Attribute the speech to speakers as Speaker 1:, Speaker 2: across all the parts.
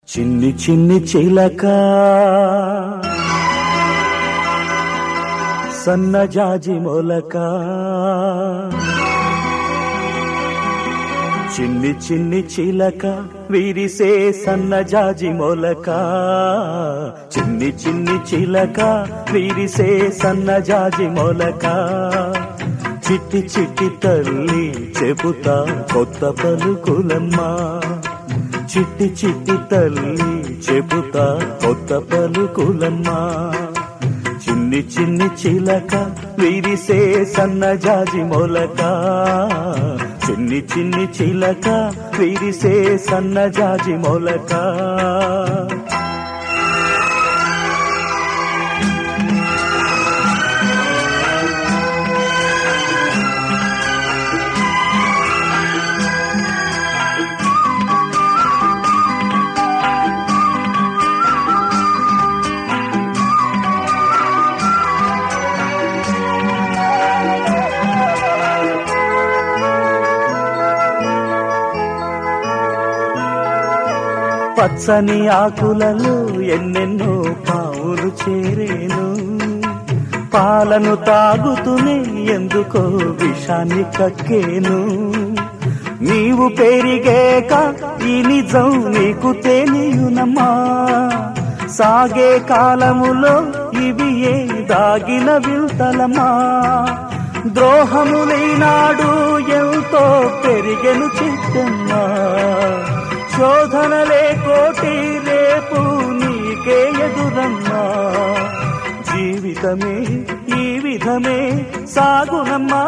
Speaker 1: చిన్ని చిన్ని చిలక సన్నజాజి మొలక చిన్ని చిన్ని చిలక విరిసే సన్నజాజి మొలక చిన్ని చిన్ని చిలక విరిసే సన్నజాజి మొలక చిట్టి చిట్టి తల్లి చెబుతా కొత్త పలుకులమ్మా చిట్టి చిట్టి తల్లి చెబుతా కొత్త పలుకులమ్మా చిన్ని చిన్ని చిలక విరిసే సన్నజాజి మొలక చిన్ని చిన్ని చిలక విరిసే సన్నజాజి మొలక పచ్చని ఆకులలో ఎన్నెన్నో పావులు చేరేను పాలను తాగుతూనే ఎందుకో విషాన్ని కక్కేను నీవు పెరిగేక ఈ నిజం నీకు తెలియనమ్మా సాగే కాలములో ఇవి ఏ దాగిన విల్తలమా ద్రోహములైనాడు ఎంతో పెరిగెను చిత్తమ్మా శోధనలే కోటి రేపు నీకే ఎదురమ్మా జీవితమే ఈ విధమే సాగునమ్మా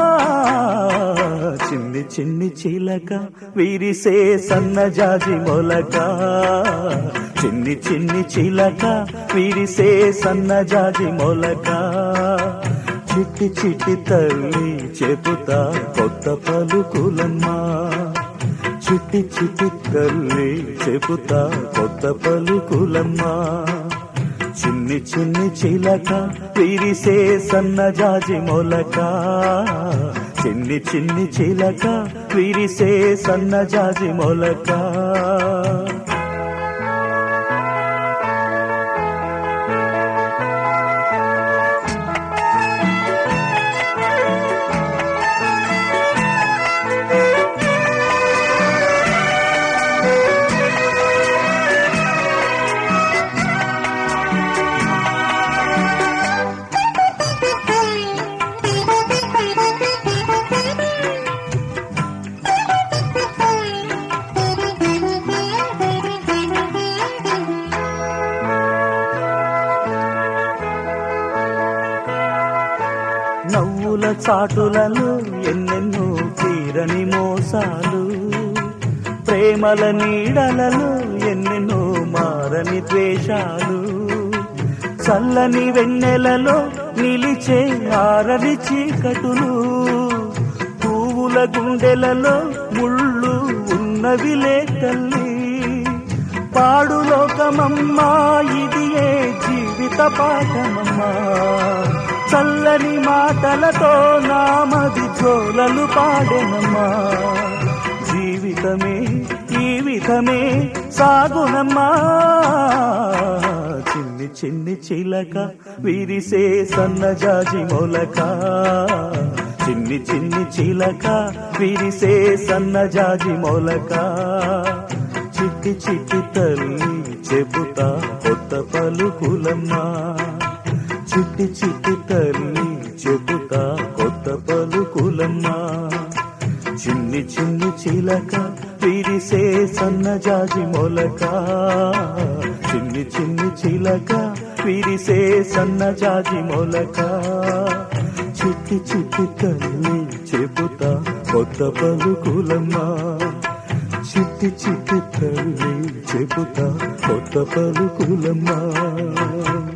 Speaker 1: చిన్ని చిన్ని చిలక విరిసే సన్నజాజి మొలక చిన్ని చిన్ని చిలక విరిసే సన్నజాజి మొలక చిట్టి చిట్టి తల్లి చెబుతా కొత్త పలుకులమ్మా చిట్టి చిట్టి తల్లి చెబుతా కొత్త పలుకులమ్మా చిన్ని చిన్ని చిలక విరిసే సన్నజాజి మొలక చిన్ని చిన్ని చిలక విరిసే సన్నజాజి మొలక నవ్వుల చాటులలో ఎన్నెన్నో తీరని మోసాలు ప్రేమల నీడలలో ఎన్నెన్నో మారని ద్వేషాలు చల్లని వెన్నెలలో నిలిచే ఆరని చీకటులు పువ్వుల గుండెలలో ముళ్ళు ఉన్నవిలే తల్లి పాడు లోకమమ్మా ఇది ఏ జీవిత పాఠమమ్మా చల్లని మాటలతో నామది జోలలు పాడెనమ్మా జీవితమే ఈ విధమే సాగునమ్మా చిన్ని చిన్ని చిలక విరిసే సన్నజాజి మొలక చిన్ని చిన్ని చిలక విరిసే సన్నజాజి మొలక చిట్టి చిట్టి తల్లి చెబుతా కొత్త పలుకులమ్మా చిట్టి చిట్టి తల్లి చెబుతా కొత్త పలుకులమ్మా చిన్ని చిన్ని చిలక విరిసే సన్నజాజి మొలక చిన్ని చిన్ని చిలక విరిసే సన్నజాజి మొలక చిట్టి చిట్టి తల్లి చెబుతా కొత్త పలుకులమ్మా చిట్టి చిట్టి తల్లి చెబుతా కొత్త పలుకులమ్మా